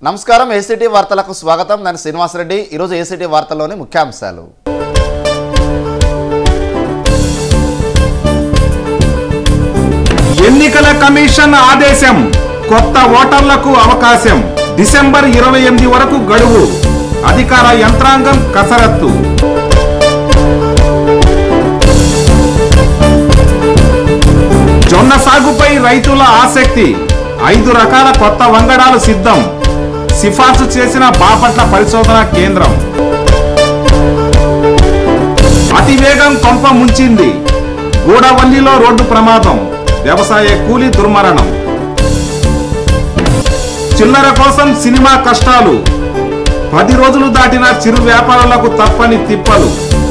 నమస్కారం ఏసీటీ వార్తలకు స్వాగతం నేను శ్రీనివాసరెడ్డి ఈరోజు ఏసీటీ వార్తల్లోని ముఖ్యాంశాలు ఎన్నికల కమిషన్ ఆదేశం కొత్త ఓటర్లకు అవకాశం డిసెంబర్ ఇరవై ఎనిమిది వరకు గడువు అధికార యంత్రాంగం కసరత్తు జొన్న సాగుపై రైతుల ఆసక్తి ఐదు రకాల కొత్త వంగడాలు సిద్ధం సిఫార్సు చేసిన బాపట్ల పరిశోధన కేంద్రం అతివేగం కొంప ముంచింది గూడవల్లిలో రోడ్డు ప్రమాదం వ్యవసాయ కూలీ దుర్మరణం చిల్లర కోసం సినిమా కష్టాలు పది రోజులు దాటిన చిరు వ్యాపారులకు తప్పని తిప్పలు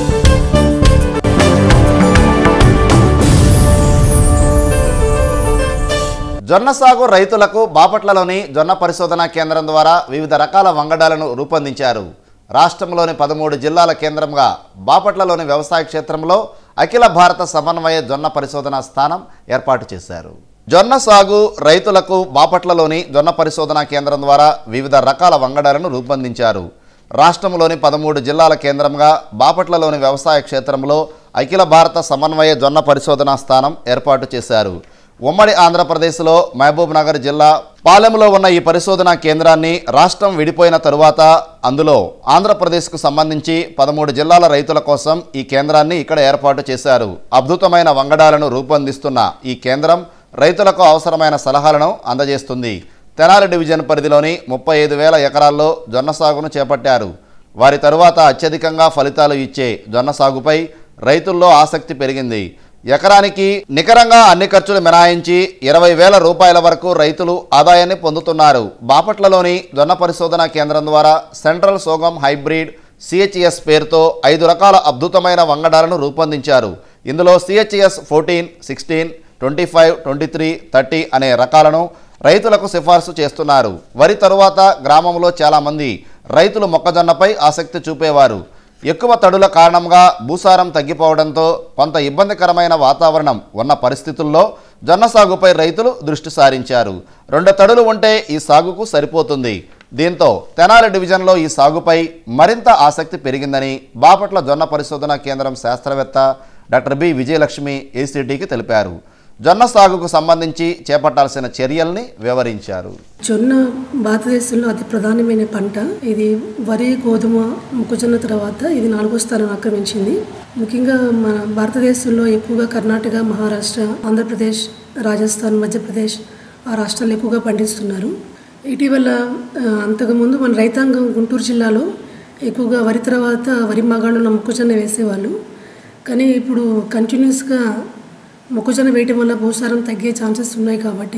జొన్న సాగు రైతులకు బాపట్లలోని జొన్న పరిశోధన కేంద్రం ద్వారా వివిధ రకాల వంగడాలను రూపొందించారు రాష్ట్రంలోని పదమూడు జిల్లాల కేంద్రంగా బాపట్లలోని వ్యవసాయ క్షేత్రంలో అఖిల భారత సమన్వయ జొన్న పరిశోధన స్థానం ఏర్పాటు చేశారు జొన్న సాగు రైతులకు బాపట్లలోని జొన్న పరిశోధన కేంద్రం ద్వారా వివిధ రకాల వంగడాలను రూపొందించారు రాష్ట్రంలోని పదమూడు జిల్లాల కేంద్రంగా బాపట్లలోని వ్యవసాయ క్షేత్రంలో అఖిల భారత సమన్వయ జొన్న పరిశోధన స్థానం ఏర్పాటు చేశారు ఉమ్మడి ఆంధ్రప్రదేశ్లో మహబూబ్ నగర్ జిల్లా పాలెంలో ఉన్న ఈ పరిశోధనా కేంద్రాన్ని రాష్ట్రం విడిపోయిన తరువాత అందులో ఆంధ్రప్రదేశ్కు సంబంధించి పదమూడు జిల్లాల రైతుల కోసం ఈ కేంద్రాన్ని ఇక్కడ ఏర్పాటు చేశారు అద్భుతమైన వంగడాలను రూపొందిస్తున్న ఈ కేంద్రం రైతులకు అవసరమైన సలహాలను అందజేస్తుంది తెనాలి డివిజన్ పరిధిలోని ముప్పై ఐదు వేల ఎకరాల్లో జొన్న సాగును చేపట్టారు వారి తరువాత అత్యధికంగా ఫలితాలు ఇచ్చే జొన్న సాగుపై రైతుల్లో ఆసక్తి పెరిగింది ఎకరానికి నికరంగా అన్ని ఖర్చులు మినహాయించి ఇరవై వేల రూపాయల వరకు రైతులు ఆదాయాన్ని పొందుతున్నారు బాపట్లలోని జొన్న పరిశోధన కేంద్రం ద్వారా సెంట్రల్ సోగం హైబ్రిడ్ సిహెచ్ఎస్ పేరుతో ఐదు రకాల అద్భుతమైన వంగడాలను రూపొందించారు ఇందులో CHS fourteen sixteen twenty five twenty three thirty అనే రకాలను రైతులకు సిఫార్సు చేస్తున్నారు వరి తరువాత గ్రామంలో చాలామంది రైతులు మొక్కజొన్నపై ఆసక్తి చూపేవారు ఎక్కువ తడుల కారణంగా భూసారం తగ్గిపోవడంతో కొంత ఇబ్బందికరమైన వాతావరణం ఉన్న పరిస్థితుల్లో జొన్న సాగుపై రైతులు దృష్టి సారించారు రెండు తడులు ఉంటే ఈ సాగుకు సరిపోతుంది దీంతో తెనాలి డివిజన్లో ఈ సాగుపై మరింత ఆసక్తి పెరిగిందని బాపట్ల జొన్న పరిశోధన కేంద్రం శాస్త్రవేత్త డాక్టర్ బి విజయలక్ష్మి ఏసీటీకి తెలిపారు జొన్న సాగుకు సంబంధించి చేపట్టాల్సిన చర్యల్ని వివరించారు జొన్న భారతదేశంలో అతి ప్రధానమైన పంట ఇది వరి గోధుమ మొక్కజొన్న తర్వాత ఇది నాలుగో స్థానం ఆక్రమించింది ముఖ్యంగా మన భారతదేశంలో ఎక్కువగా కర్ణాటక మహారాష్ట్ర ఆంధ్రప్రదేశ్ రాజస్థాన్ మధ్యప్రదేశ్ ఆ రాష్ట్రాలు ఎక్కువగా పండిస్తున్నారు ఇటీవల ఆ, అంతకుముందు మన రైతాంగం గుంటూరు జిల్లాలో ఎక్కువగా వరి తర్వాత వరి మాగాణంలో మొక్కజొన్న వేసేవాళ్ళు కానీ ఇప్పుడు కంటిన్యూస్గా మొక్కజొన్న వేయటం వల్ల భూసారం తగ్గే ఛాన్సెస్ ఉన్నాయి కాబట్టి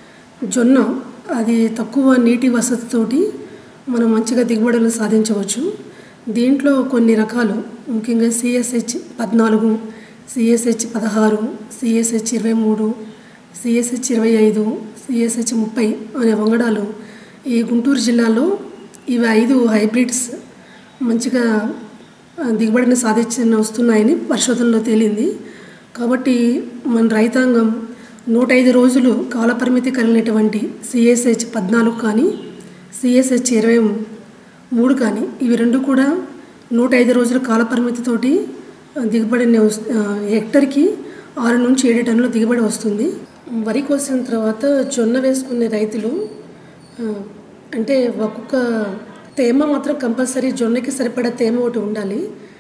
జొన్న అది తక్కువ నీటి వసతితోటి మనం మంచిగా దిగుబడులు సాధించవచ్చు దీంట్లో కొన్ని రకాలు ముఖ్యంగా సిఎస్హెచ్ పద్నాలుగు సిఎస్హెచ్ పదహారు సిఎస్హెచ్ ఇరవై మూడు సిఎస్హెచ్ ఇరవై ఐదు సిఎస్హెచ్ ముప్పై అనే వంగడాలు ఈ గుంటూరు జిల్లాలో ఇవి ఐదు హైబ్రిడ్స్ మంచిగా ఆ, దిగుబడిని సాధించిన వస్తున్నాయని పరిశోధనలో తేలింది కాబట్టి మన రైతాంగం నూట ఐదు రోజులు కాలపరిమితి కలిగినటువంటి సిఎస్హెచ్ పద్నాలుగు కానీ సిఎస్హెచ్ ఇరవై మూడు కానీ ఇవి రెండు కూడా నూట ఐదు రోజుల కాలపరిమితితోటి ఆ, దిగుబడిని వస్- ఆ, హెక్టర్కి ఆరు నుంచి ఏడు టన్నుల దిగుబడి వస్తుంది వరి కోసిన తర్వాత జొన్న వేసుకునే రైతులు ఆ, అంటే ఒక్కొక్క తేమ మాత్రం కంపల్సరీ జొన్నకి సరిపడా తేమ ఒకటి ఉండాలి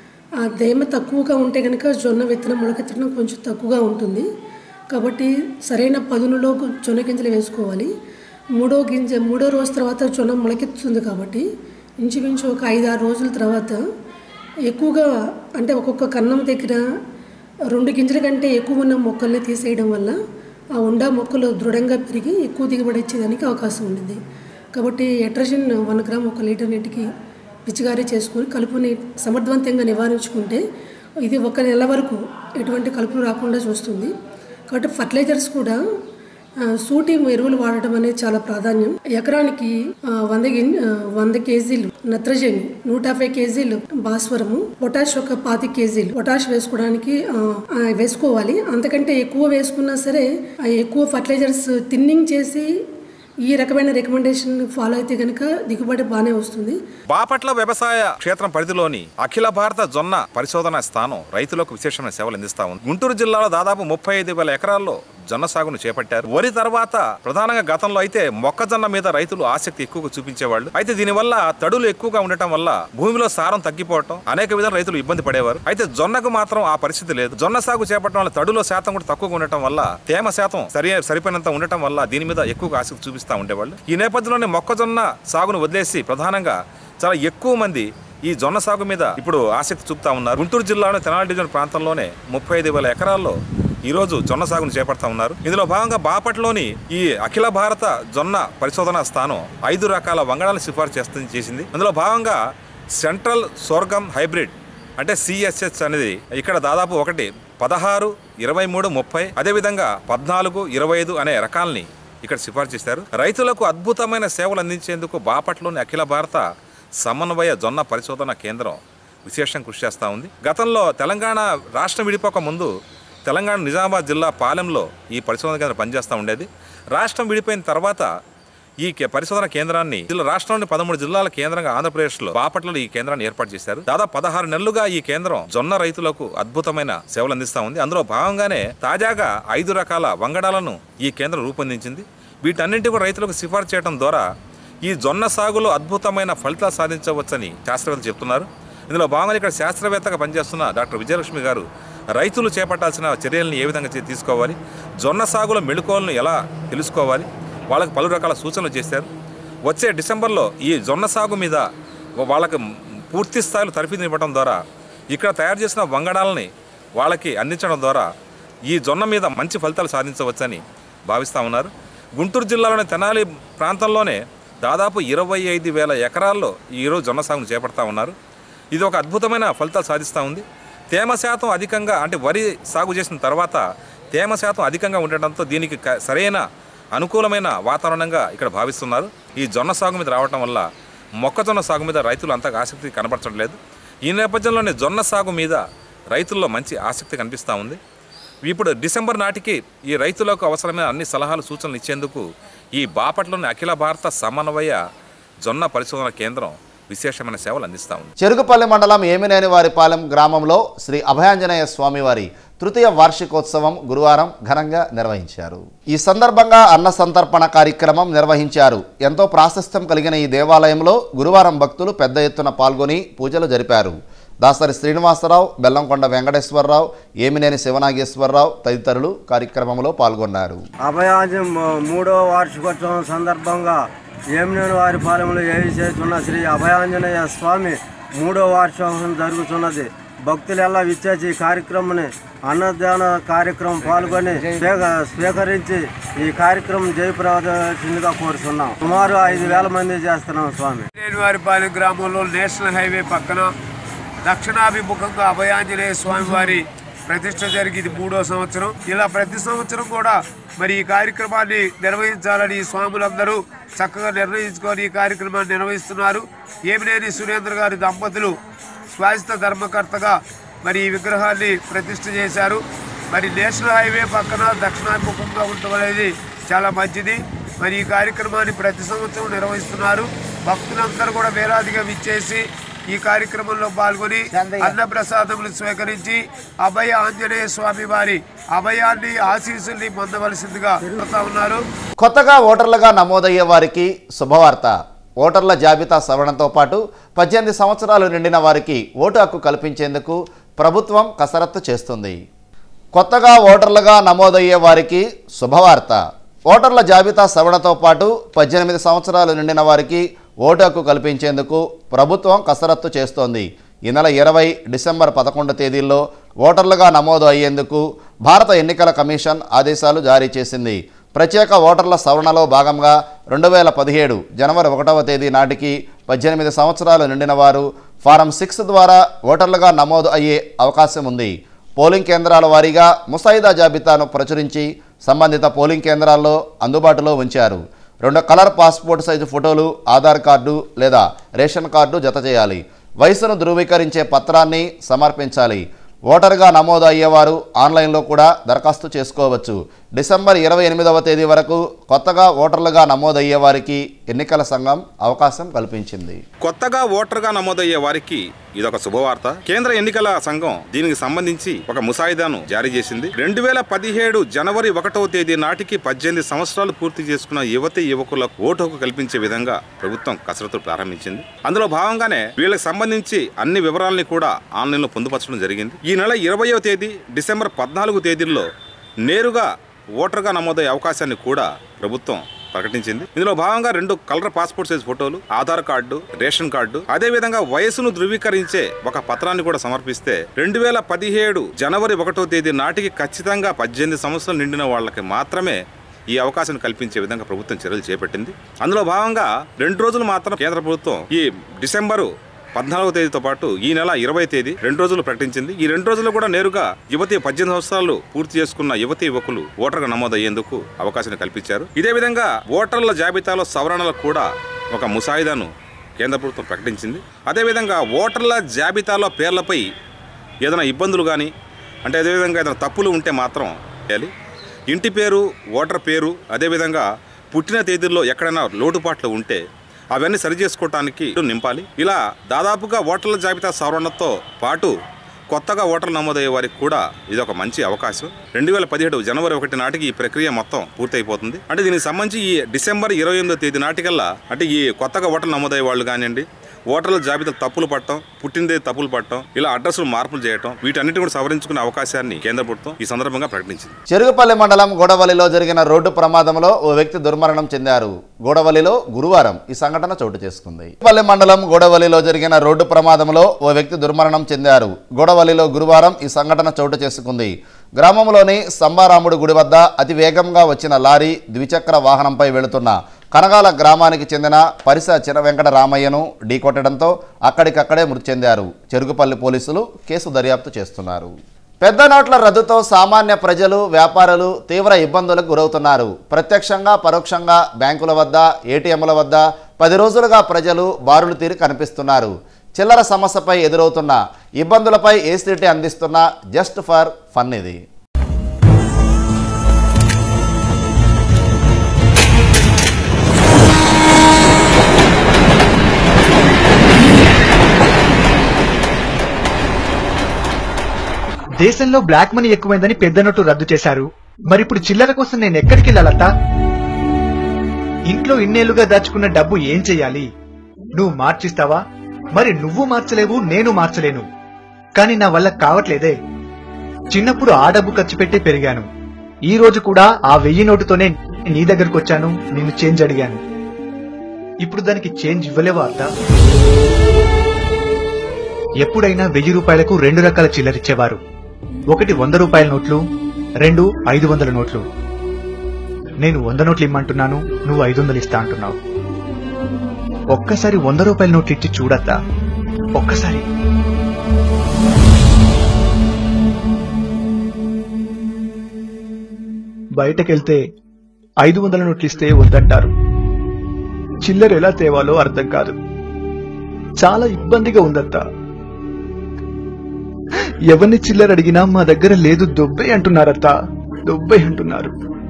ఆ తేమ తక్కువగా ఉంటే కనుక జొన్న విత్తనం మొలకెత్తడం కొంచెం తక్కువగా ఉంటుంది కాబట్టి సరైన పదునులో జొన్న గింజలు వేసుకోవాలి మూడో గింజ మూడో రోజు తర్వాత జొన్న మొలకెత్తుతుంది కాబట్టి ఇంచుమించు ఒక ఐదు ఆరు రోజుల తర్వాత ఎక్కువగా అంటే ఒక్కొక్క కన్నం దగ్గర రెండు గింజల కంటే ఎక్కువ ఉన్న మొక్కల్ని తీసేయడం వల్ల ఆ ఉండా మొక్కలు దృఢంగా పెరిగి ఎక్కువ దిగుబడి ఇచ్చేదానికి అవకాశం ఉంది కాబట్టి ఎట్రజన్ వన్ గ్రామ్ ఒక లీటర్ నీటికి పిచికారీ చేసుకొని కలుపుని సమర్థవంతంగా నివారించుకుంటే ఇది ఒక నెల వరకు ఎటువంటి కలుపులు రాకుండా చూస్తుంది కాబట్టి ఫర్టిలైజర్స్ కూడా ఆ, సూటి ఎరువులు వాడటం అనేది చాలా ప్రాధాన్యం ఎకరానికి ఆ, వంద గిన్ ఆ, వంద కేజీలు నత్రజని నూట యాభై కేజీలు భాస్వరము పొటాష్ ఒక పాతి కేజీలు పొటాష్ వేసుకోవడానికి ఆ, ఆ, వేసుకోవాలి అంతకంటే ఎక్కువ వేసుకున్నా సరే ఆ ఎక్కువ ఫర్టిలైజర్స్ థిన్నింగ్ చేసి ఈ రకమైన రికమెండేషన్ ఫాలో అయితే కనుక దిగుబడి బాగానే వస్తుంది బాపట్ల వ్యవసాయ క్షేత్రం పరిధిలోని అఖిల భారత జొన్న పరిశోధన స్థానం రైతులకు విశేషమైన సేవలు అందిస్తా ఉంది గుంటూరు జిల్లాలో దాదాపు ముప్పై ఐదు వేల ఎకరాల్లో జొన్న సాగును చేపట్టారు వరి తర్వాత ప్రధానంగా గతంలో అయితే మొక్కజొన్న మీద రైతులు ఆసక్తి ఎక్కువగా చూపించేవాళ్ళు అయితే దీనివల్ల తడులు ఎక్కువగా ఉండటం వల్ల భూమిలో సారం తగ్గిపోవటం అనేక విధాలు రైతులు ఇబ్బంది పడేవారు అయితే జొన్నకు మాత్రం ఆ పరిస్థితి లేదు జొన్న సాగు చేపట్టడం వల్ల తడులో శాతం కూడా తక్కువగా ఉండటం వల్ల తేమ శాతం సరి సరిపోయినంత ఉండటం వల్ల దీని మీద ఎక్కువగా ఆసక్తి చూపిస్తూ ఉండేవాళ్ళు ఈ నేపథ్యంలోనే మొక్కజొన్న సాగును వదిలేసి ప్రధానంగా చాలా ఎక్కువ మంది ఈ జొన్న సాగు మీద ఇప్పుడు ఆసక్తి చూపుతా ఉన్నారు గుంటూరు జిల్లాలోని తెనాలి డివిజన్ ప్రాంతంలోనే ముప్పై ఐదు వేల ఎకరాల్లో ఈ రోజు జొన్న సాగును చేపడతా ఉన్నారు ఇందులో భాగంగా బాపట్లోని ఈ అఖిల భారత జొన్న పరిశోధనా స్థానం ఐదు రకాల వంగడాలను సిఫార్సు చేస్తుంది చేసింది అందులో భాగంగా సెంట్రల్ సోర్గం హైబ్రిడ్ అంటే సిఎస్ఎస్ అనేది ఇక్కడ దాదాపు ఒకటి పదహారు ఇరవై మూడు ముప్పై అదేవిధంగా పద్నాలుగు ఇరవై ఐదు అనే రకాలని ఇక్కడ సిఫార్సు చేశారు రైతులకు అద్భుతమైన సేవలు అందించేందుకు బాపట్లోని అఖిల భారత సమన్వయ జొన్న పరిశోధన కేంద్రం విశేషం కృషి చేస్తూ ఉంది గతంలో తెలంగాణ రాష్ట్రం విడిపోక ముందు తెలంగాణ నిజామాబాద్ జిల్లా పాలెంలో ఈ పరిశోధన కేంద్రం పనిచేస్తూ ఉండేది రాష్ట్రం విడిపోయిన తర్వాత ఈ కే- పరిశోధన కేంద్రాన్ని జిల్లా రాష్ట్రంలోని పదమూడు జిల్లాల కేంద్రంగా ఆంధ్రప్రదేశ్లో బాపట్లలో ఈ కేంద్రాన్ని ఏర్పాటు చేశారు దాదాపు పదహారు నెలలుగా ఈ కేంద్రం జొన్న రైతులకు అద్భుతమైన సేవలు అందిస్తా ఉంది అందులో భాగంగానే తాజాగా ఐదు రకాల వంగడాలను ఈ కేంద్రం రూపొందించింది వీటన్నింటి కూడా రైతులకు సిఫార్సు చేయడం ద్వారా ఈ జొన్న సాగులో అద్భుతమైన ఫలితాలు సాధించవచ్చని శాస్త్రవేత్తలు చెప్తున్నారు ఇందులో భాగంగా ఇక్కడ శాస్త్రవేత్తగా పనిచేస్తున్న డాక్టర్ విజయలక్ష్మి గారు రైతులు చేపట్టాల్సిన చర్యలను ఏ విధంగా చే- తీసుకోవాలి జొన్న సాగులో మెళుకోవాలను ఎలా తెలుసుకోవాలి వాళ్ళకి పలు రకాల సూచనలు చేశారు వచ్చే డిసెంబర్లో ఈ జొన్న సాగు మీద వాళ్ళకి పూర్తి స్థాయిలో తరఫీదు ఇవ్వడం ద్వారా ఇక్కడ తయారు చేసిన వంగడాలని వాళ్ళకి అందించడం ద్వారా ఈ జొన్న మీద మంచి ఫలితాలు సాధించవచ్చని భావిస్తూ ఉన్నారు గుంటూరు జిల్లాలోని తెనాలి ప్రాంతంలోనే దాదాపు ఇరవై ఐదు వేల ఎకరాల్లో ఈరోజు జొన్న సాగును చేపడతా ఉన్నారు ఇది ఒక అద్భుతమైన ఫలితాలు సాధిస్తూ ఉంది తేమ శాతం అధికంగా అంటే వరి సాగు చేసిన తర్వాత తేమ శాతం అధికంగా ఉండటంతో దీనికి క- సరైన అనుకూలమైన వాతావరణంగా ఇక్కడ భావిస్తున్నారు ఈ జొన్న సాగు మీద రావటం వల్ల మొక్కజొన్న సాగు మీద రైతులు అంతగా ఆసక్తి కనపరచడం లేదు ఈ నేపథ్యంలోనే జొన్న సాగు మీద రైతుల్లో మంచి ఆసక్తి కనిపిస్తూ ఉంది ఇప్పుడు డిసెంబర్ నాటికి ఈ రైతులకు అవసరమైన అన్ని సలహాలు సూచనలు ఇచ్చేందుకు ఈ బాపట్లోని అఖిల భారత సమన్వయ జొన్న పరిశోధన కేంద్రం విశేషమైన సేవలు అందిస్తూ ఉంది చెరుకుపల్లి మండలం ఏమినేని వారిపాలెం గ్రామంలో శ్రీ అభయాంజనేయ స్వామివారి తృతీయ వార్షికోత్సవం గురువారం ఘనంగా నిర్వహించారు ఈ సందర్భంగా అన్న సంతర్పణ కార్యక్రమం నిర్వహించారు ఎంతో ప్రాశస్త్యం కలిగిన ఈ దేవాలయంలో గురువారం భక్తులు పెద్ద ఎత్తున పాల్గొని పూజలు జరిపారు దాసరి శ్రీనివాసరావు బెల్లంకొండ వెంకటేశ్వరరావు ఏమినేని శివనాగేశ్వరరావు తదితరులు కార్యక్రమంలో పాల్గొన్నారు అభయాజం మూడో వార్షికోత్సవం సందర్భంగా ఏమినేని వారి పాలెంలో ఏవి చేస్తున్న శ్రీ అభయాంజనేయ స్వామి మూడో వార్షికోత్సవం జరుగుతున్నది భక్తులెల్లా విచ్చేసి ఈ కార్యక్రమాన్ని అన్నదాన కార్యక్రమం పాల్గొని స్వీక- స్వీకరించి ఈ కార్యక్రమం జయప్రదర్శినిగా కోరుతున్నాం సుమారు ఐదు వేల మంది చేస్తున్నాం స్వామి వారిపాలెం గ్రామంలో నేషనల్ హైవే పక్కన దక్షిణాభిముఖంగా అభయాంజనేయ స్వామి వారి ప్రతిష్ట జరిగింది మూడో సంవత్సరం ఇలా ప్రతి సంవత్సరం కూడా మరి ఈ కార్యక్రమాన్ని నిర్వహించాలని ఈ స్వాములందరూ చక్కగా నిర్ణయించుకొని ఈ కార్యక్రమాన్ని నిర్వహిస్తున్నారు ఏమినేని సురేంద్ర గారి దంపతులు శాశ్వత ధర్మకర్తగా మరి ఈ విగ్రహాన్ని ప్రతిష్ఠ చేశారు మరి నేషనల్ హైవే పక్కన దక్షిణాభిముఖంగా ఉండడం అనేది చాలా మంచిది మరి ఈ కార్యక్రమాన్ని ప్రతి సంవత్సరం నిర్వహిస్తున్నారు భక్తులందరూ కూడా వేలాదిగా విచ్చేసి ఈ కార్యక్రమంలో పాల్గొని అన్నప్రసాదములు స్వీకరించి అభయ ఆంజనేయ స్వామి వారి అభయాన్ని ఆశీస్సుల్ని పొందవలసిందిగా కోరుతా ఉన్నారు కొత్తగా ఓటర్లుగా నమోదయ్యే వారికి శుభవార్త ఓటర్ల జాబితా సవరణతో పాటు పద్దెనిమిది సంవత్సరాలు నిండిన వారికి ఓటు హక్కు కల్పించేందుకు ప్రభుత్వం కసరత్తు చేస్తుంది కొత్తగా ఓటర్లుగా నమోదయ్యే వారికి శుభవార్త ఓటర్ల జాబితా సవరణతో పాటు పద్దెనిమిది సంవత్సరాలు నిండిన వారికి ఓటు హక్కు కల్పించేందుకు ప్రభుత్వం కసరత్తు చేస్తోంది ఈ నెల ఇరవై డిసెంబర్ పదకొండు తేదీల్లో ఓటర్లుగా నమోదు అయ్యేందుకు భారత ఎన్నికల కమిషన్ ఆదేశాలు జారీ చేసింది ప్రత్యేక ఓటర్ల సవరణలో భాగంగా రెండు వేల పదిహేడు జనవరి ఒకటవ తేదీ నాటికి పద్దెనిమిది సంవత్సరాలు నిండిన వారు ఫారం సిక్స్ ద్వారా ఓటర్లుగా నమోదు అయ్యే అవకాశం ఉంది పోలింగ్ కేంద్రాల వారీగా ముసాయిదా జాబితాను ప్రచురించి సంబంధిత పోలింగ్ కేంద్రాల్లో అందుబాటులో ఉంచారు రెండు కలర్ పాస్పోర్ట్ సైజు ఫోటోలు ఆధార్ కార్డు లేదా రేషన్ కార్డు జత చేయాలి వయసును ధృవీకరించే పత్రాన్ని సమర్పించాలి ఓటర్గా నమోదు అయ్యేవారు ఆన్లైన్లో కూడా దరఖాస్తు చేసుకోవచ్చు డిసెంబర్ ఇరవై ఎనిమిదవ తేదీ వరకు కొత్తగా ఓటర్లుగా నమోదయ్యే వారికి ఎన్నికల సంఘం అవకాశం కల్పించింది కొత్తగా ఓటర్గా నమోదయ్యే వారికి ఇదొక శుభవార్త కేంద్ర ఎన్నికల సంఘం దీనికి సంబంధించి ఒక ముసాయిదాను జారీ చేసింది రెండు వేల పదిహేడు జనవరి ఒకటవ తేదీ నాటికి పద్దెనిమిది సంవత్సరాలు పూర్తి చేసుకున్న యువతి యువకులకు ఓటు హక్కు కల్పించే విధంగా ప్రభుత్వం కసరత్తు ప్రారంభించింది అందులో భాగంగానే వీళ్ళకి సంబంధించి అన్ని వివరాలని కూడా ఆన్లైన్లో పొందుపరచడం జరిగింది ఈ నెల ఇరవయవ తేదీ డిసెంబర్ పద్నాలుగు తేదీల్లో నేరుగా ఓటర్గా నమోదయ్యే అవకాశాన్ని కూడా ప్రభుత్వం ప్రకటించింది ఇందులో భాగంగా రెండు కలర్ పాస్పోర్ట్ సైజ్ ఫోటోలు ఆధార్ కార్డు రేషన్ కార్డు అదే విధంగా వయసును ధృవీకరించే ఒక పత్రాన్ని కూడా సమర్పిస్తే రెండు వేల పదిహేడు జనవరి ఒకటో తేదీ నాటికి ఖచ్చితంగా పద్దెనిమిది సంవత్సరాలు నిండిన వాళ్ళకి మాత్రమే ఈ అవకాశం కల్పించే విధంగా ప్రభుత్వం చర్యలు చేపట్టింది అందులో భాగంగా రెండు రోజులు మాత్రం కేంద్ర ప్రభుత్వం ఈ డిసెంబరు పద్నాలుగో తేదీతో పాటు ఈ నెల ఇరవై తేదీ రెండు రోజులు ప్రకటించింది ఈ రెండు రోజుల్లో కూడా నేరుగా యువతి పద్దెనిమిది సంవత్సరాలు పూర్తి చేసుకున్న యువతి యువకులు ఓటర్గా నమోదయ్యేందుకు అవకాశాన్ని కల్పించారు ఇదే విధంగా ఓటర్ల జాబితాలో సవరణలకు కూడా ఒక ముసాయిదాను కేంద్ర ప్రభుత్వం ప్రకటించింది అదేవిధంగా ఓటర్ల జాబితాలో పేర్లపై ఏదైనా ఇబ్బందులు కానీ అంటే అదేవిధంగా ఏదైనా తప్పులు ఉంటే మాత్రం చేయాలి ఇంటి పేరు ఓటర్ పేరు అదేవిధంగా పుట్టిన తేదీల్లో ఎక్కడైనా లోటుపాట్లు ఉంటే అవన్నీ సరి చేసుకోవటానికి నింపాలి ఇలా దాదాపుగా ఓటర్ల జాబితా సవరణతో పాటు కొత్తగా ఓటర్లు నమోదయ్యే వారికి కూడా ఇది ఒక మంచి అవకాశం రెండు వేల పదిహేడు జనవరి ఒకటి నాటికి ఈ ప్రక్రియ మొత్తం పూర్తయిపోతుంది అంటే దీనికి సంబంధించి ఈ డిసెంబర్ ఇరవై ఎనిమిదో తేదీ నాటికల్లా అంటే ఈ కొత్తగా ఓటర్లు నమోదయ్యే వాళ్ళు కానివ్వండి ఓటర్ల జాబితా తప్పులు పట్టడం పుట్టినదే తప్పులు పట్టడం ఇలా అడ్రస్లు మార్పులు చేయడం వీటన్నిటి కూడా సవరించుకునే అవకాశాన్ని కేంద్ర ప్రభుత్వం ఈ సందర్భంగా ప్రకటించింది చెరుగుపల్లి మండలం గూడవల్లిలో జరిగిన రోడ్డు ప్రమాదంలో ఓ వ్యక్తి దుర్మరణం చెందారు గూడవల్లిలో గురువారం ఈ సంఘటన చోటు చేసుకుంది చెరుగుపల్లి మండలం గూడవల్లిలో జరిగిన రోడ్డు ప్రమాదంలో ఓ వ్యక్తి దుర్మరణం చెందారు గూడవల్లిలో గురువారం ఈ సంఘటన చోటు చేసుకుంది గ్రామంలోని సంబారాముడు గుడి వద్ద అతి వేగంగా వచ్చిన లారీ ద్విచక్ర వాహనంపై వెళుతున్న కనగాల గ్రామానికి చెందిన పరిస చిన వెంకట రామయ్యను ఢీకొట్టడంతో అక్కడికక్కడే మృతి చెందారు చెరుగుపల్లి పోలీసులు కేసు దర్యాప్తు చేస్తున్నారు పెద్ద నోట్ల రద్దుతో సామాన్య ప్రజలు వ్యాపారులు తీవ్ర ఇబ్బందులకు గురవుతున్నారు ప్రత్యక్షంగా పరోక్షంగా బ్యాంకుల వద్ద ఏటీఎంల వద్ద పది రోజులుగా ప్రజలు బారులు తీరి కనిపిస్తున్నారు చిల్లర సమస్యపై ఎదురవుతున్న ఇబ్బందులపై ఏసీటీ అందిస్తున్న జస్ట్ ఫర్ ఫన్ ఇది దేశంలో బ్లాక్ మనీ ఎక్కువైందని పెద్ద నోట్లు రద్దు చేశారు మరి ఇప్పుడు చిల్లర కోసం నేను ఎక్కడికి వెళ్ళాలత్తా ఇంట్లో ఇన్నేళ్లుగా దాచుకున్న డబ్బు ఏం చెయ్యాలి నువ్వు మార్చిస్తావా మరి నువ్వు మార్చలేవు నేను మార్చలేను కానీ నా వల్ల కావట్లేదే చిన్నప్పుడు ఆ డబ్బు ఖర్చు పెట్టే పెరిగాను ఈ రోజు కూడా ఆ వెయ్యి నోటుతోనే నీ దగ్గరకు వచ్చాను నిన్ను చేంజ్ అడిగాను ఇప్పుడు దానికి చేంజ్ ఇవ్వలేవా అత్తా ఎప్పుడైనా వెయ్యి రూపాయలకు రెండు రకాల చిల్లరిచ్చేవారు ఒకటి వంద రూపాయల నోట్లు రెండు ఐదు వందల నోట్లు నేను వంద నోట్లు ఇమ్మంటున్నాను నువ్వు ఐదు వందలు ఇస్తా అంటున్నావు ఒక్కసారి వంద రూపాయల నోట్లు ఇచ్చి చూడద్దా ఒక్కసారి బయటకెళ్తే ఐదు వందల నోట్లు ఇస్తే వద్దంటారు చిల్లర ఎలా తేవాలో అర్థం కాదు చాలా ఇబ్బందిగా ఉందత్తా ఎవరిని చిల్లర అడిగినా మా దగ్గర లేదు దొబ్బే అంటున్నారత్త దొబ్బే అంటున్నారు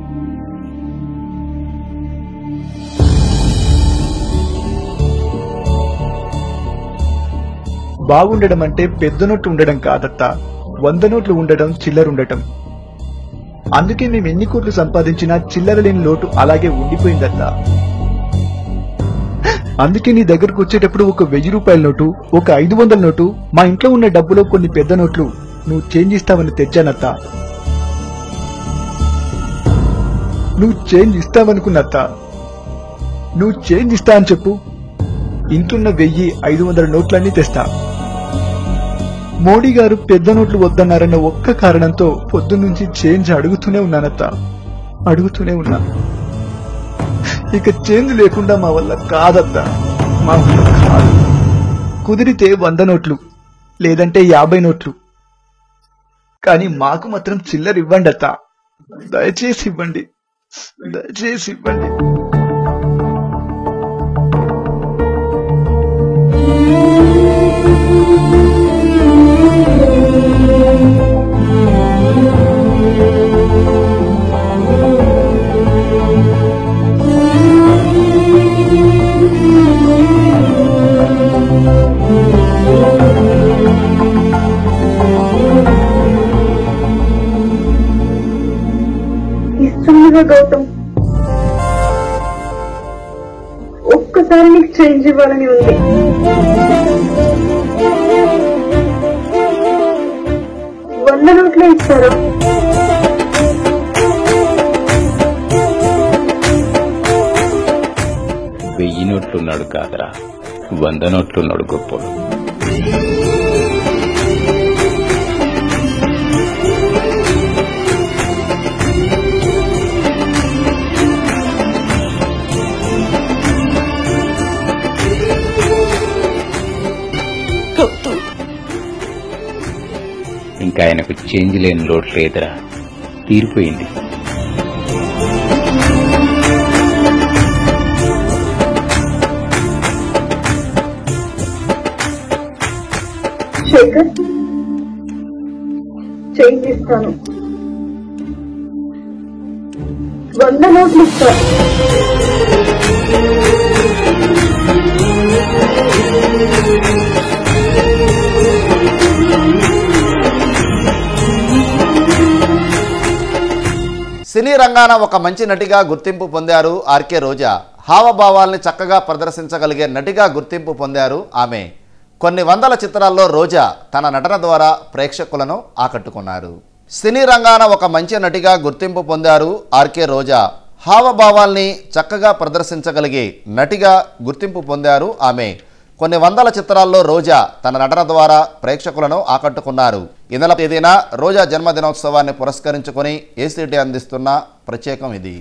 బాగుండడం అంటే పెద్ద నోట్లు ఉండడం కాదత్తా వంద నోట్లు ఉండడం చిల్లర ఉండటం అందుకే మేము ఎన్ని కోట్లు సంపాదించినా చిల్లర లేని లోటు అలాగే ఉండిపోయిందత్తా అందుకే నీ దగ్గరకు వచ్చేటప్పుడు ఒక వెయ్యి రూపాయల నోటు ఒక ఐదు వందల నోటు మా ఇంట్లో ఉన్న డబ్బులో కొన్ని పెద్ద నోట్లు నువ్వు చేంజ్ ఇస్తావని తెచ్చానత్తా నువ్వు చేంజ్ ఇస్తావనుకున్నత్తా నువ్వు చేంజ్ ఇస్తా అని చెప్పు ఇంట్లున్న వెయ్యి ఐదు వందల నోట్లన్నీ తెస్తా మోడీ గారు పెద్ద నోట్లు వద్దన్నారన్న ఒక్క కారణంతో పొద్దున్నుంచి చేంజ్ అడుగుతూనే ఉన్నానత్తా అడుగుతూనే ఉన్నా ఇక చేంజ్ లేకుండా మా వల్ల కాదత్తా మా వల్ల కాదు కుదిరితే వంద నోట్లు లేదంటే యాభై నోట్లు కానీ మాకు మాత్రం చిల్లర ఇవ్వండి అత్త దయచేసి ఇవ్వండి దయచేసి ఇవ్వండి గౌతమ్ ఒక్కసారి నీకు చేంజ్ ఇవ్వాలని ఉంది వంద నోట్లే ఇస్తారా వెయ్యి నోట్లున్నాడు కాదరా వంద నోట్లున్నాడు గొప్పోడు ఇంకా ఆయనకు చేంజ్ లేని లోటు లేదురా తీరిపోయింది శేఖర్ చేంజ్ ఇస్తాను వంద నోట్లు ఇస్తాను సినీ రంగాన ఒక మంచి నటిగా గుర్తింపు పొందారు ఆర్కే రోజా హావభావాల్ని చక్కగా ప్రదర్శించగలిగే నటిగా గుర్తింపు పొందారు ఆమె కొన్ని వందల చిత్రాల్లో రోజా తన నటన ద్వారా ప్రేక్షకులను ఆకట్టుకున్నారు సినీ రంగాన ఒక మంచి నటిగా గుర్తింపు పొందారు ఆర్కే రోజా హావభావాల్ని చక్కగా ప్రదర్శించగలిగే నటిగా గుర్తింపు పొందారు ఆమె కొన్ని వందల చిత్రాల్లో రోజా తన నటన ద్వారా ప్రేక్షకులను ఆకట్టుకున్నారు ఈ నెల తేదీన రోజా జన్మదినోత్సవాన్ని పురస్కరించుకొని ఏసీటీ అందిస్తున్న ప్రత్యేకం ఇది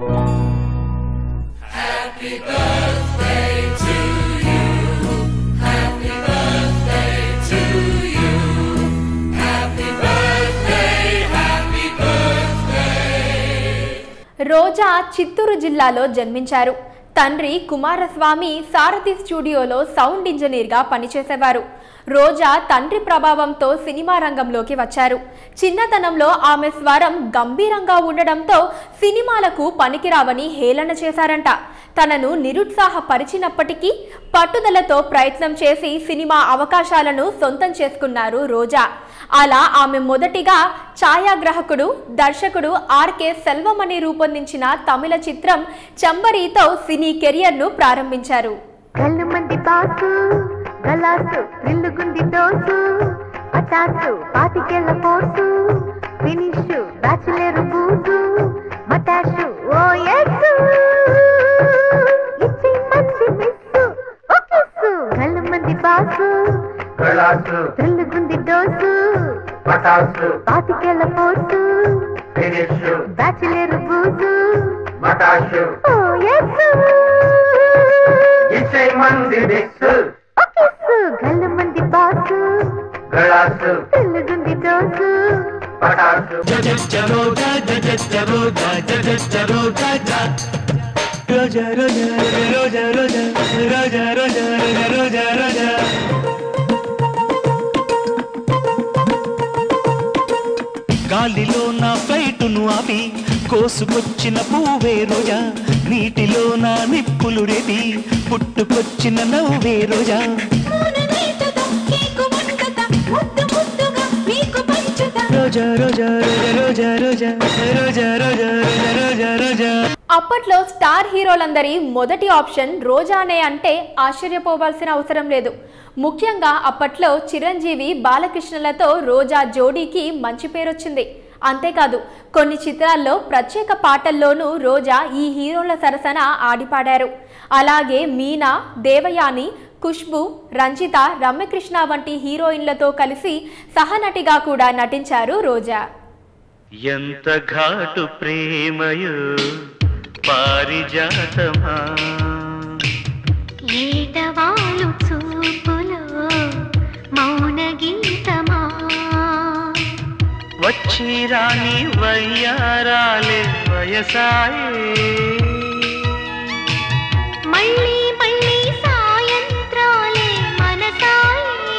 రోజా చిత్తూరు జిల్లాలో జన్మించారు తండ్రి కుమారస్వామి సారథి స్టూడియోలో సౌండ్ ఇంజనీర్గా పనిచేసేవారు రోజా తండ్రి ప్రభావంతో సినిమా రంగంలోకి వచ్చారు చిన్నతనంలో ఆమె స్వరం గంభీరంగా ఉండడంతో సినిమాలకు పనికిరావని హేళన చేశారంట తనను నిరుత్సాహపరిచినప్పటికీ పట్టుదలతో ప్రయత్నం చేసి సినిమా అవకాశాలను సొంతం చేసుకున్నారు రోజా అలా ఆమె మొదటిగా ఛాయాగ్రాహకుడు దర్శకుడు ఆర్కే సెల్వమణి రూపొందించిన తమిళ చిత్రం చంబరీతో సినీ కెరియర్ను ప్రారంభించారు కళ్ళు మంది బాసు గలాసు రిల్లుగుంది డోసు పటాసు పాతికెళ్ళ పోసు ఫినిష్ బ్యాచులర్ బూసు మటాషు ఓ ఎస్సు ఇచ్చి మంది మిస్సు ఓ కిస్సు కళ్ళు మంది బాసు గలాసు రిల్లుగుంది డోసు పటాసు పాతికెళ్ళ పోసు ఫినిష్ బ్యాచులర్ బూసు మటాషు ఓ ఎస్సు ఇచ్చే మంది మిక్స్ ఓ కిస్సు కళ్ళు మంది బాసు గలాసు రిల్లుగుంది డోసు పటాసు గాలిలో నా ఫ్లైటును ఆపి కోసుకొచ్చిన పువ్వే రోజా నీటిలో నా నిప్పులు రేపి పుట్టుకొచ్చిన నవ్వే రోజా రోజా రోజా రోజా రోజా రోజా రోజా రోజా రోజా రోజా అప్పట్లో స్టార్ హీరోలందరి మొదటి ఆప్షన్ రోజానే అంటే ఆశ్చర్యపోవాల్సిన అవసరం లేదు ముఖ్యంగా అప్పట్లో చిరంజీవి బాలకృష్ణలతో రోజా జోడీకి మంచి పేరొచ్చింది అంతేకాదు కొన్ని చిత్రాల్లో ప్రత్యేక పాటల్లోనూ రోజా ఈ హీరోల సరసన ఆడిపాడారు అలాగే మీనా దేవయాని ఖుష్బు రంజిత రమ్యకృష్ణ వంటి హీరోయిన్లతో కలిసి సహనటిగా కూడా నటించారు రోజా ఎంత ఘాటు ప్రేమయో పారిజాతమా ఏటవాలు చూపులో మౌన గీతమా వచ్చి రాని వయ్యారాలే వయసాయే మళ్ళీ మళ్ళీ సాయంత్రాలే మనసాయే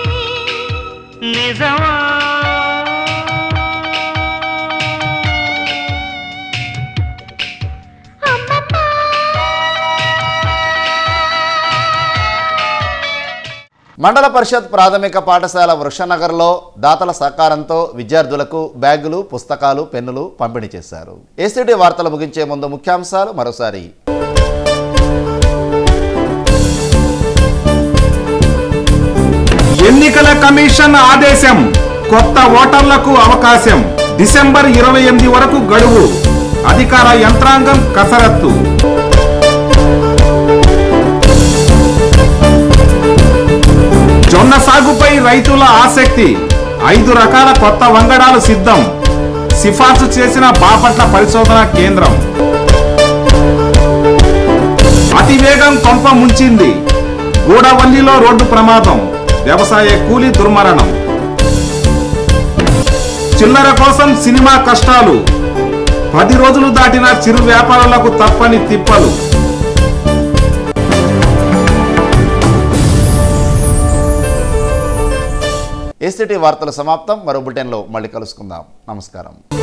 నిజమా మండల పరిషత్ ప్రాథమిక పాఠశాల వృషనగర్లో దాతల సహకారంతో విద్యార్థులకు బ్యాగులు పుస్తకాలు పెన్నులు పంపిణీ చేశారు ఏసీటీ వార్తలు ముగించే ముందు ముఖ్యాంశాలు మరోసారి ఎన్నికల కమిషన్ ఆదేశం కొత్త ఓటర్లకు అవకాశం డిసెంబర్ ఇరవై ఎనిమిది వరకు గడువు అధికార యంత్రాంగం కసరత్తు జొన్న సాగుపై రైతుల ఆసక్తి ఐదు రకాల కొత్త వంగడాలు సిద్ధం సిఫార్సు చేసిన బాపట్ల పరిశోధన కేంద్రం అతివేగం కొంప ముంచింది గూడవల్లిలో రోడ్డు ప్రమాదం వ్యవసాయ కూలి దుర్మరణం చిల్లర కోసం సినిమా కష్టాలు పది రోజులు దాటిన చిరు వ్యాపారులకు తప్పని తిప్పలు ఏసీటీ వార్తలు సమాప్తం మరో బులెటిన్లో మళ్ళీ కలుసుకుందాం నమస్కారం